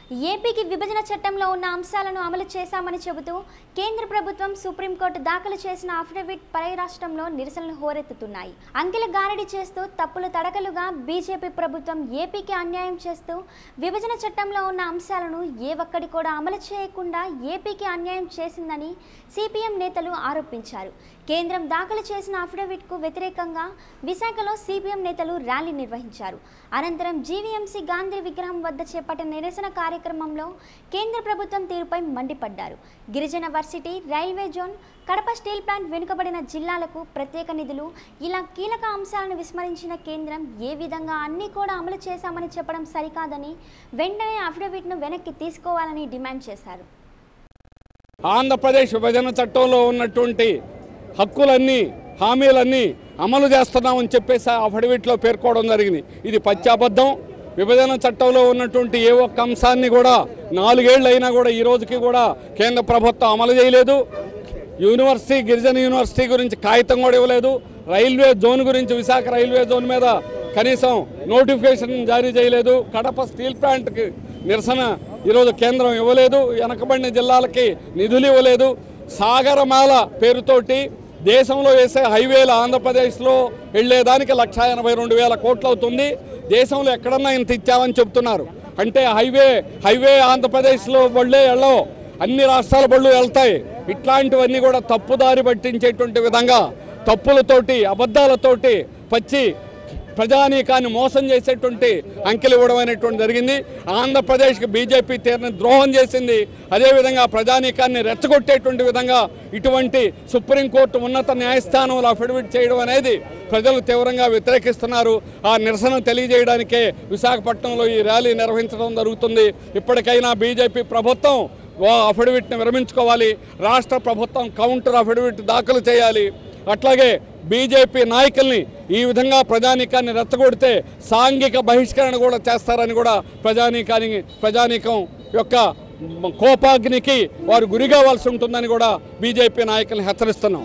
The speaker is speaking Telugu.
ఏపీకి విభజన చట్టంలో ఉన్న అంశాలను అమలు చేశామని చెబుతూ కేంద్ర ప్రభుత్వం సుప్రీంకోర్టు దాఖలు చేసిన అఫిడవిట్ పై రాష్ట్రంలో నిరసనలు హోరెత్తుతున్నాయి అంకెల గారడి చేస్తూ తప్పులు తడకలుగా బీజేపీ ప్రభుత్వం ఏపీకి అన్యాయం చేస్తూ విభజన చట్టంలో ఉన్న అంశాలను ఏ ఒక్కడి కూడా అమలు చేయకుండా ఏపీకి అన్యాయం చేసిందని సిపిఎం నేతలు ఆరోపించారు కేంద్రం దాఖలు చేసిన అఫిడవిట్కు వ్యతిరేకంగా విశాఖలో సిపిఎం నేతలు ర్యాలీ నిర్వహించారు అనంతరం జీవీఎంసీ గాంధీ విగ్రహం వద్ద చేపట్టిన నిరసన కార్యక్రమంలో కేంద్ర ప్రభుత్వం తీరుపై మండిపడ్డారు గిరిజన varsity railway zone Kadapa steel plant వెనుకబడిన జిల్లాలకు ప్రత్యేక నిధులు ఇలా కీలక అంశాలను విస్మరించిన కేంద్రం ఏ విధంగా అన్నీ కూడా అమలు చేశామని చెప్పడం సరికాదని వెంటనే అఫిడవిట్ను వెనక్కి తీసుకోవాలని డిమాండ్ చేశారు ఆంధ్రప్రదేశ్ విభజన చట్టంలో ఉన్నటువంటి హక్కులన్నీ హామీలన్నీ అమలు చేస్తున్నామని చెప్పేసి ఆ అఫిడవిట్లో పేర్కోవడం జరిగింది ఇది పచ్చాబద్ధం విభజన చట్టంలో ఉన్నటువంటి ఏ ఒక్క అంశాన్ని కూడా నాలుగేళ్ళు అయినా కూడా ఈ రోజుకి కూడా కేంద్ర ప్రభుత్వం అమలు చేయలేదు యూనివర్సిటీ గిరిజన యూనివర్సిటీ గురించి కాగితం కూడా ఇవ్వలేదు రైల్వే జోన్ గురించి విశాఖ రైల్వే జోన్ మీద కనీసం నోటిఫికేషన్ జారీ చేయలేదు కడప స్టీల్ ప్లాంట్కి నిరసన ఈరోజు కేంద్రం ఇవ్వలేదు వెనకబడిన జిల్లాలకి నిధులు ఇవ్వలేదు సాగరమాల పేరుతోటి దేశంలో వేసే హైవేలు ఆంధ్రప్రదేశ్లో వెళ్ళేదానికి లక్ష ఎనభై రెండు వేల కోట్లు అవుతుంది దేశంలో ఎక్కడన్నా ఇంత ఇచ్చామని చెప్తున్నారు అంటే హైవే హైవే ఆంధ్రప్రదేశ్లో బళ్ళే వెళ్ళవు అన్ని రాష్ట్రాల బళ్ళు వెళ్తాయి ఇట్లాంటివన్నీ కూడా తప్పుదారి పట్టించేటువంటి విధంగా తప్పులతోటి అబద్ధాలతోటి పచ్చి ప్రజానీకాన్ని మోసం చేసేటువంటి అంకెలు ఇవ్వడం అనేటువంటి జరిగింది ఆంధ్రప్రదేశ్కి బీజేపీ తీరని ద్రోహం చేసింది అదేవిధంగా ప్రజానీకాన్ని రెచ్చగొట్టేటువంటి విధంగా ఇటువంటి సుప్రీంకోర్టు ఉన్నత న్యాయస్థానంలో అఫిడవిట్ చేయడం అనేది ప్రజలు తీవ్రంగా వ్యతిరేకిస్తున్నారు ఆ నిరసన తెలియజేయడానికే విశాఖపట్నంలో ఈ ర్యాలీ నిర్వహించడం జరుగుతుంది ఇప్పటికైనా బీజేపీ ప్రభుత్వం ఓ అఫిడవిట్ని విరమించుకోవాలి రాష్ట్ర ప్రభుత్వం కౌంటర్ అఫిడవిట్ దాఖలు చేయాలి అట్లాగే బీజేపీ నాయకుల్ని ఈ విధంగా ప్రజానీకాన్ని రెచ్చగొడితే సాంఘిక బహిష్కరణ కూడా చేస్తారని కూడా ప్రజానీకానికి ప్రజానీకం యొక్క కోపాగ్నికి వారు గురి కావాల్సి ఉంటుందని కూడా బీజేపీ నాయకుల్ని హెచ్చరిస్తున్నాం